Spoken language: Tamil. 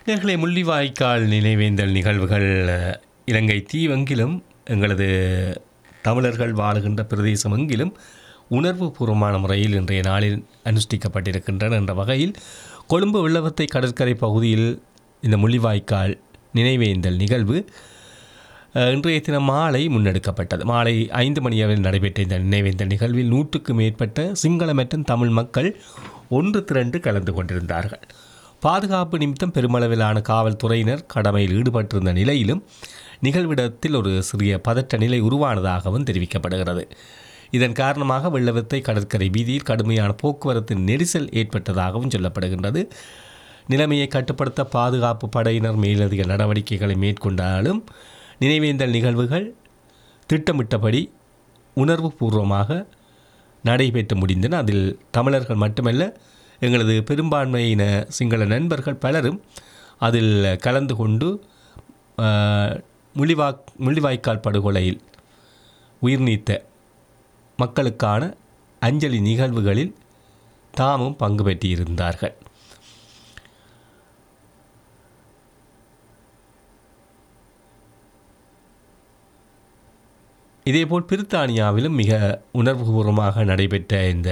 நேர்களை முள்ளிவாய்க்கால் நினைவேந்தல் நிகழ்வுகள் அஹ், இலங்கை தீவெங்கிலும் எங்களது தமிழர்கள் வாழுகின்ற பிரதேசம் எங்கிலும் உணர்வுபூர்வமான முறையில் இன்றைய நாளில் அனுஷ்டிக்கப்பட்டிருக்கின்றன என்ற வகையில் கொழும்பு வெள்ளவத்தை கடற்கரை பகுதியில் இந்த முள்ளிவாய்க்கால் நினைவேந்தல் நிகழ்வு அஹ், இன்றைய தினம் மாலை முன்னெடுக்கப்பட்டது மாலை ஐந்து மணி அளவில் நடைபெற்ற இந்த நினைவேந்தல் நிகழ்வில் நூற்றுக்கும் மேற்பட்ட சிங்கள மற்றும் தமிழ் மக்கள் ஒன்று திரண்டு கலந்து கொண்டிருந்தார்கள் பாதுகாப்பு நிமித்தம் பெருமளவிலான காவல்துறையினர் கடமையில் ஈடுபட்டிருந்த நிலையிலும் நிகழ்விடத்தில் ஒரு சிறிய பதற்ற நிலை உருவானதாகவும் தெரிவிக்கப்படுகிறது இதன் காரணமாக வெள்ளவத்தை கடற்கரை வீதியில் கடுமையான போக்குவரத்து நெரிசல் ஏற்பட்டதாகவும் சொல்லப்படுகின்றது நிலைமையை கட்டுப்படுத்த பாதுகாப்பு படையினர் மேலதிக நடவடிக்கைகளை மேற்கொண்டாலும் நினைவேந்தல் நிகழ்வுகள் திட்டமிட்டபடி உணர்வுபூர்வமாக நடைபெற்று முடிந்தன அதில் தமிழர்கள் மட்டுமல்ல எங்களது பெரும்பான்மையின சிங்கள நண்பர்கள் பலரும் அதில் கலந்து கொண்டு ஆஹ், முள்ளிவா முள்ளிவாய்க்கால் படுகொலையில் உயிர் நீத்த மக்களுக்கான அஞ்சலி நிகழ்வுகளில் தாமும் பங்கு பெற்றிருந்தார்கள் இதேபோல் பிரித்தானியாவிலும் மிக உணர்வுபூர்வமாக நடைபெற்ற இந்த